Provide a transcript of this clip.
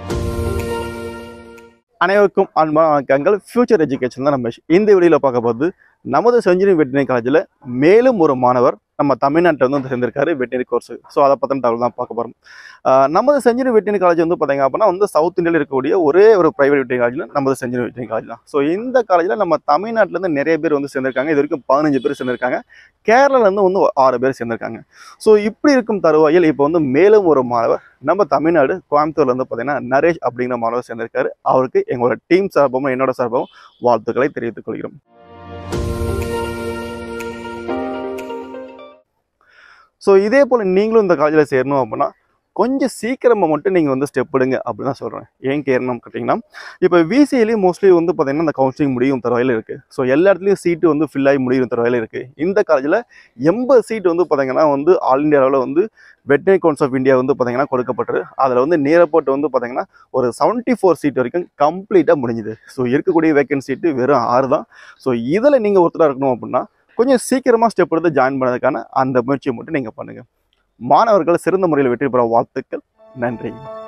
அனைவருக்கும் அன்பான வணக்கங்கள் ஃபியூச்சர் எஜுகேஷன் தான் நம்ம இந்த வீடியோவில் பார்க்க போகிறது நமது செஞ்சுரி வெட்டினரி காலேஜில் மேலும் ஒரு மாணவர் நம்ம தமிழ்நாட்டில் வந்து வந்து சேர்ந்திருக்காரு வெட்டினரி கோர்ஸ் ஸோ அதை பற்றின தகவல் தான் பார்க்க போகிறோம் நமது செஞ்சுரி வெட்டினரி காலேஜ் வந்து பார்த்தீங்க அப்படின்னா வந்து சவுத் இந்தியாவில் இருக்கக்கூடிய ஒரே ஒரு பிரைவேட் வெட்டினரி காலேஜில் நமது செஞ்சுரி வெட்டினரி காலேஜ் தான் ஸோ இந்த காலேஜில் நம்ம தமிழ்நாட்டிலேருந்து நிறைய பேர் வந்து சேர்ந்திருக்காங்க இது வரைக்கும் பதினஞ்சு பேர் சேர்ந்திருக்காங்க கேரளாலேருந்து வந்து ஆறு பேர் சேர்ந்திருக்காங்க ஸோ இப்படி இருக்கும் தருவாயில் இப்போ வந்து மேலும் ஒரு மாணவர் நம்ம தமிழ்நாடு கோயம்புத்தூர்ல வந்து பார்த்தீங்கன்னா நரேஷ் அப்படிங்கிற மாணவர் சேர்ந்திருக்காரு அவருக்கு எங்களோட டீம் சார்பாகவும் என்னோட சார்பாகவும் வாழ்த்துக்களை தெரிவித்துக் கொள்கிறோம் ஸோ இதே போல் நீங்களும் இந்த காலேஜில் சேரணும் அப்படின்னா கொஞ்சம் சீக்கிரமாக மட்டும் நீங்கள் வந்து ஸ்டெப் எடுங்க அப்படின்னு தான் சொல்கிறேன் ஏன் கேட்கணும் கேட்டிங்கன்னா இப்போ விசியிலையும் மோஸ்ட்லி வந்து பார்த்தீங்கன்னா இந்த கவுன்சிலிங் முடியும் தரவையில் இருக்குது ஸோ எல்லா இடத்துலையும் சீட்டு வந்து ஃபில் ஆகி முடியும் தரவையில் இருக்குது இந்த காலேஜில் எண்பது சீட் வந்து பார்த்தீங்கன்னா வந்து ஆல் இந்தியா அளவில் வந்து வெட்டினரி கவுன்ஸ் ஆஃப் இந்தியா வந்து பார்த்தீங்கன்னா கொடுக்கப்பட்டது அதில் வந்து நேரப்போட்டு வந்து பார்த்தீங்கன்னா ஒரு செவன்ட்டி ஃபோர் சீட் வரைக்கும் கம்ப்ளீட்டாக முடிஞ்சுது ஸோ இருக்கக்கூடிய வேக்கன்ட் சீட்டு வெறும் ஆறு தான் ஸோ இதில் நீங்கள் ஒருத்தராக இருக்கணும் அப்படின்னா கொஞ்சம் சீக்கிரமாக ஸ்டெப் எடுத்து ஜாயின் பண்ணதுக்கான அந்த முயற்சியை மட்டும் நீங்கள் பண்ணுங்கள் மாணவர்கள் சிறந்த முறையில் வெற்றி பெற வாழ்த்துக்கள் நன்றி